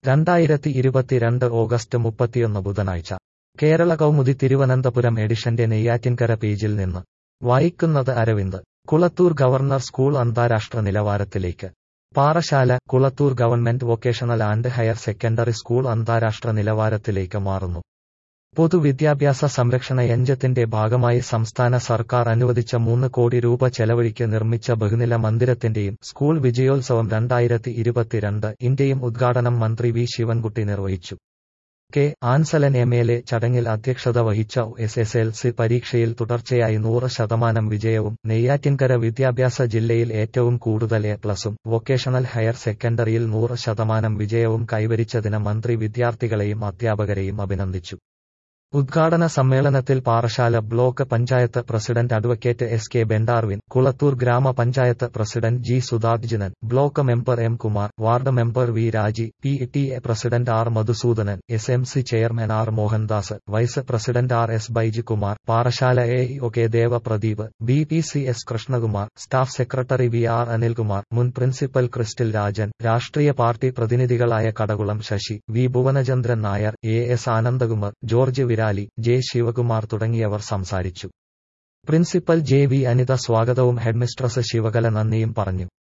രണ്ടായിരത്തി ഇരുപത്തിരണ്ട് ഓഗസ്റ്റ് മുപ്പത്തിയൊന്ന് ബുധനാഴ്ച കേരള കൗമുദി തിരുവനന്തപുരം എഡിഷന്റെ നെയ്യാറ്റിൻകര പേജിൽ നിന്ന് വായിക്കുന്നത് അരവിന്ദ് കുളത്തൂർ ഗവർണർ സ്കൂൾ അന്താരാഷ്ട്ര നിലവാരത്തിലേക്ക് Parassala Kulathur government vocational and higher secondary school അന്താരാഷ്ട്ര നിലവാരത്തിലേക്ക് മാറുന്നു പൊതുവിദ്യാഭ്യാസ സംരക്ഷണ യജ്ഞത്തിന്റെ ഭാഗമായി സംസ്ഥാന സർക്കാർ അനുവദിച്ച മൂന്ന് കോടി രൂപ ചെലവഴിക്ക് നിർമ്മിച്ച ബഹുനില മന്ദിരത്തിന്റെയും സ്കൂൾ വിജയോത്സവം രണ്ടായിരത്തി ഇരുപത്തിരണ്ട് ഇന്റെയും ഉദ്ഘാടനം മന്ത്രി വി ശിവൻകുട്ടി നിർവഹിച്ചു K Anselan M L A ചടങ്ങിൽ അധ്യക്ഷത വഹിച്ച എസ് എസ് എൽ സി പരീക്ഷയിൽ തുടർച്ചയായി നൂറ് ശതമാനം വിജയവും നെയ്യാറ്റിൻകര വിദ്യാഭ്യാസ ജില്ലയിൽ ഏറ്റവും കൂടുതൽ എ പ്ലസും വൊക്കേഷണൽ ഹയർ സെക്കൻഡറിയിൽ നൂറ് ശതമാനം വിജയവും കൈവരിച്ചതിന് മന്ത്രി വിദ്യാർത്ഥികളെയും അധ്യാപകരെയും അഭിനന്ദിച്ചു ഉദ്ഘാടന സമ്മേളനത്തിൽ Parassala block panchayat president advocate S K Bendarwin Kulathur grama panchayat president G Sudharjunan block member M Kumar ward member V Raji P T A president R Madhusoodanan S M C chairman R Mohandas vice president R S Baijikumar Parassala A O K Devapradeep B P C S Krishnakumar staff secretary V R Anilkumar മുൻ principal Cristil Rajan രാഷ്ട്രീയ party പ്രതിനിധികളായ Kadakulam Sasi V Bhuvanachandran Nair A S Anandakumar George Virali J Sivakumar തുടങ്ങിയവർ സംസാരിച്ചു principal J V Anitha സ്വാഗതവും headmistress Sivakala നന്ദിയും പറഞ്ഞു